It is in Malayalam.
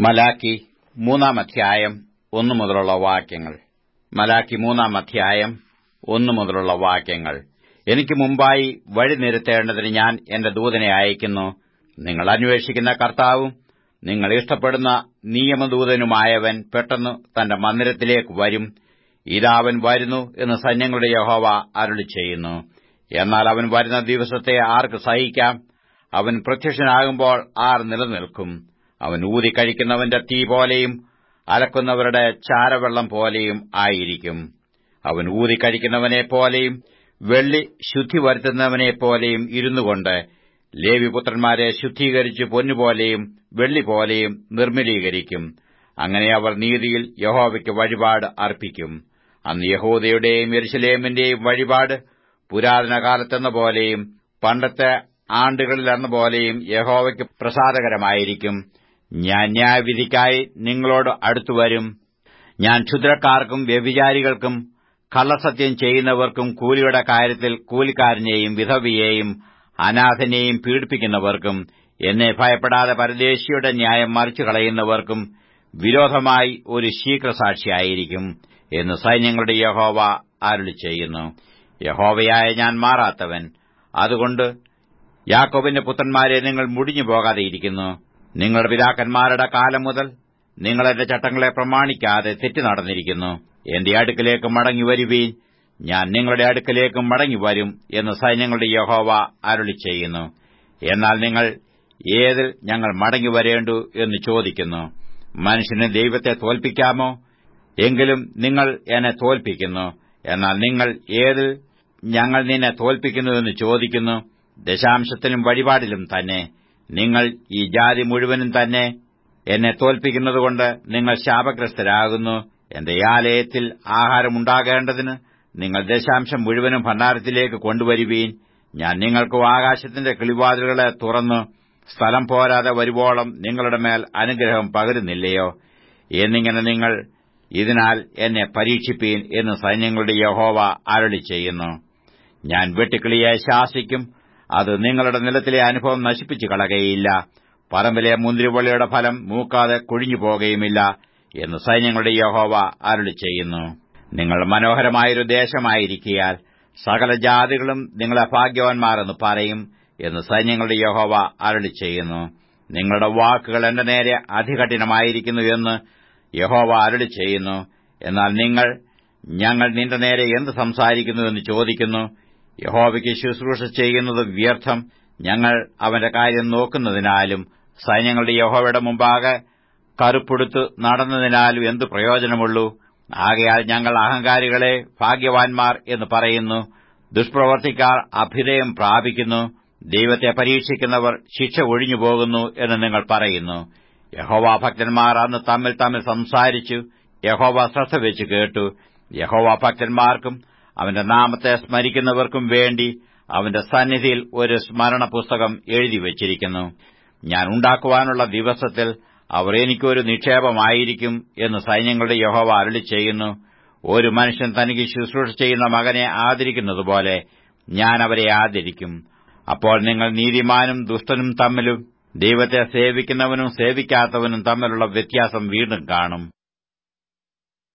മലാക്കി മൂന്നാം അധ്യായം ഒന്നു മുതലുള്ള വാക്യങ്ങൾ മലാക്കി മൂന്നാം അധ്യായം ഒന്നു മുതലുള്ള വാക്യങ്ങൾ എനിക്ക് മുമ്പായി വഴി നിരത്തേണ്ടതിന് ഞാൻ എന്റെ ദൂതനെ അയക്കുന്നു നിങ്ങൾ അന്വേഷിക്കുന്ന കർത്താവും നിങ്ങൾ ഇഷ്ടപ്പെടുന്ന നിയമദൂതനുമായവൻ പെട്ടെന്ന് തന്റെ മന്ദിരത്തിലേക്ക് വരും ഇതാ അവൻ വരുന്നു എന്ന് സൈന്യങ്ങളുടെ യഹോവ അരുളി ചെയ്യുന്നു എന്നാൽ അവൻ വരുന്ന ദിവസത്തെ ആർക്ക് സഹിക്കാം അവൻ പ്രത്യക്ഷനാകുമ്പോൾ ആർ നിലനിൽക്കും അവൻ ഊതിക്കഴിക്കുന്നവന്റെ തീ പോലെയും അലക്കുന്നവരുടെ ചാരവെള്ളം പോലെയും ആയിരിക്കും അവൻ ഊതിക്കഴിക്കുന്നവനെപ്പോലെയും വെള്ളി ശുദ്ധി വരുത്തുന്നവനെപ്പോലെയും ഇരുന്നുകൊണ്ട് ലേവിപുത്രന്മാരെ ശുദ്ധീകരിച്ച് പൊന്നുപോലെയും വെള്ളിപോലെയും നിർമ്മലീകരിക്കും അങ്ങനെ അവർ നീതിയിൽ യഹോവയ്ക്ക് വഴിപാട് അർപ്പിക്കും അന്ന് യഹൂദയുടെയും യെരുശലേമിന്റെയും വഴിപാട് പുരാതന കാലത്തെന്ന പോലെയും പണ്ടത്തെ ആണ്ടുകളിലെന്ന പോലെയും യഹോവയ്ക്ക് പ്രസാദകരമായിരിക്കും ഞാൻ ന്യായവിധിക്കായി നിങ്ങളോട് അടുത്തുവരും ഞാൻ ക്ഷുദ്രക്കാർക്കും വ്യഭിചാരികൾക്കും കള്ളസത്യം ചെയ്യുന്നവർക്കും കൂലിയുടെ കാര്യത്തിൽ കൂലിക്കാരനെയും വിധവിയെയും അനാഥനെയും പീഡിപ്പിക്കുന്നവർക്കും എന്നെ ഭയപ്പെടാതെ പരദേശിയുടെ ന്യായം മറിച്ചു കളയുന്നവർക്കും വിരോധമായി ഒരു ശീഘ്രസാക്ഷിയായിരിക്കും എന്ന് സൈന്യങ്ങളുടെ യഹോവ അരുളി ചെയ്യുന്നു യഹോവയായ ഞാൻ മാറാത്തവൻ അതുകൊണ്ട് യാക്കോബിന്റെ പുത്രന്മാരെ നിങ്ങൾ മുടിഞ്ഞു പോകാതെയിരിക്കുന്നു നിങ്ങളുടെ പിതാക്കന്മാരുടെ കാലം മുതൽ നിങ്ങൾ എന്റെ ചട്ടങ്ങളെ പ്രമാണിക്കാതെ തെറ്റി നടന്നിരിക്കുന്നു എന്റെ അടുക്കലേക്ക് മടങ്ങി വരുവീൻ ഞാൻ നിങ്ങളുടെ അടുക്കലേക്ക് മടങ്ങി വരും എന്ന് സൈന്യങ്ങളുടെ യഹോവ അരുളി ചെയ്യുന്നു എന്നാൽ നിങ്ങൾ ഏതിൽ ഞങ്ങൾ മടങ്ങി വരേണ്ടു എന്ന് ചോദിക്കുന്നു മനുഷ്യന് ദൈവത്തെ തോൽപ്പിക്കാമോ എങ്കിലും നിങ്ങൾ എന്നെ തോൽപ്പിക്കുന്നു എന്നാൽ നിങ്ങൾ ഏതിൽ ഞങ്ങൾ നിന്നെ തോൽപ്പിക്കുന്നു എന്ന് ചോദിക്കുന്നു ദശാംശത്തിലും വഴിപാടിലും തന്നെ നിങ്ങൾ ഈ ജാതി മുഴുവനും തന്നെ എന്നെ തോൽപ്പിക്കുന്നതുകൊണ്ട് നിങ്ങൾ ശാപഗ്രസ്തരാകുന്നു എന്റെ ആലയത്തിൽ ആഹാരമുണ്ടാകേണ്ടതിന് നിങ്ങൾ ദശാംശം മുഴുവനും ഭണ്ഡാരത്തിലേക്ക് കൊണ്ടുവരുവീൻ ഞാൻ നിങ്ങൾക്ക് ആകാശത്തിന്റെ കിളിവാതിലുകളെ തുറന്നു സ്ഥലം പോരാതെ വരുവോളം നിങ്ങളുടെ മേൽ അനുഗ്രഹം പകരുന്നില്ലയോ എന്നിങ്ങനെ നിങ്ങൾ ഇതിനാൽ എന്നെ പരീക്ഷിപ്പീൻ എന്ന് സൈന്യങ്ങളുടെ യഹോവ അരളി ചെയ്യുന്നു ഞാൻ വെട്ടുക്കിളിയെ ശാസിക്കും അത് നിങ്ങളുടെ നിലത്തിലെ അനുഭവം നശിപ്പിച്ചു കളകയില്ല പറമ്പിലെ മുന്തിരിവള്ളിയുടെ ഫലം മൂക്കാതെ കൊഴിഞ്ഞു പോകുകയുമില്ല എന്ന് സൈന്യങ്ങളുടെ യഹോവ അരുളി ചെയ്യുന്നു നിങ്ങൾ മനോഹരമായൊരു ദേശമായിരിക്കിയാൽ സകല ജാതികളും നിങ്ങളെ ഭാഗ്യവാന്മാരെന്ന് പറയും എന്ന് സൈന്യങ്ങളുടെ യഹോവ അരുളി ചെയ്യുന്നു നിങ്ങളുടെ വാക്കുകൾ എന്റെ നേരെ അതികഠിനമായിരിക്കുന്നു എന്ന് യഹോവ അരുളി ചെയ്യുന്നു എന്നാൽ നിങ്ങൾ ഞങ്ങൾ നിന്റെ നേരെ എന്ത് സംസാരിക്കുന്നു എന്ന് ചോദിക്കുന്നു യഹോവയ്ക്ക് ശുശ്രൂഷ ചെയ്യുന്നത് വ്യർത്ഥം ഞങ്ങൾ അവന്റെ കാര്യം നോക്കുന്നതിനാലും സൈന്യങ്ങളുടെ യഹോവയുടെ മുമ്പാകെ കറുപ്പെടുത്ത് നടന്നതിനാലും എന്തു പ്രയോജനമുള്ളൂ ആകയാൽ ഞങ്ങൾ അഹങ്കാരികളെ ഭാഗ്യവാൻമാർ എന്ന് പറയുന്നു ദുഷ്പ്രവർത്തിക്കാർ അഭ്യുദയം പ്രാപിക്കുന്നു ദൈവത്തെ പരീക്ഷിക്കുന്നവർ ശിക്ഷ ഒഴിഞ്ഞുപോകുന്നു എന്ന് നിങ്ങൾ പറയുന്നു യഹോവ ഭക്തന്മാർ അന്ന് തമ്മിൽ തമ്മിൽ സംസാരിച്ചു യഹോവ ശ്രദ്ധ വെച്ച് കേട്ടു യഹോവ ഭക്തന്മാർക്കും അവന്റെ നാമത്തെ സ്മരിക്കുന്നവർക്കും വേണ്ടി അവന്റെ സന്നിധിയിൽ ഒരു സ്മരണ പുസ്തകം എഴുതി വച്ചിരിക്കുന്നു ഞാൻ ഉണ്ടാക്കുവാനുള്ള ദിവസത്തിൽ അവർ എനിക്കൊരു നിക്ഷേപമായിരിക്കും എന്ന് സൈന്യങ്ങളുടെ യഹോവ അരുളി ചെയ്യുന്നു ഒരു മനുഷ്യൻ തനിക്ക് ശുശ്രൂഷ ചെയ്യുന്ന മകനെ ആദരിക്കുന്നതുപോലെ ഞാൻ അവരെ ആദരിക്കും അപ്പോൾ നിങ്ങൾ നീതിമാനും ദുഷ്ടനും തമ്മിലും ദൈവത്തെ സേവിക്കുന്നവനും സേവിക്കാത്തവനും തമ്മിലുള്ള വ്യത്യാസം വീണ്ടും കാണും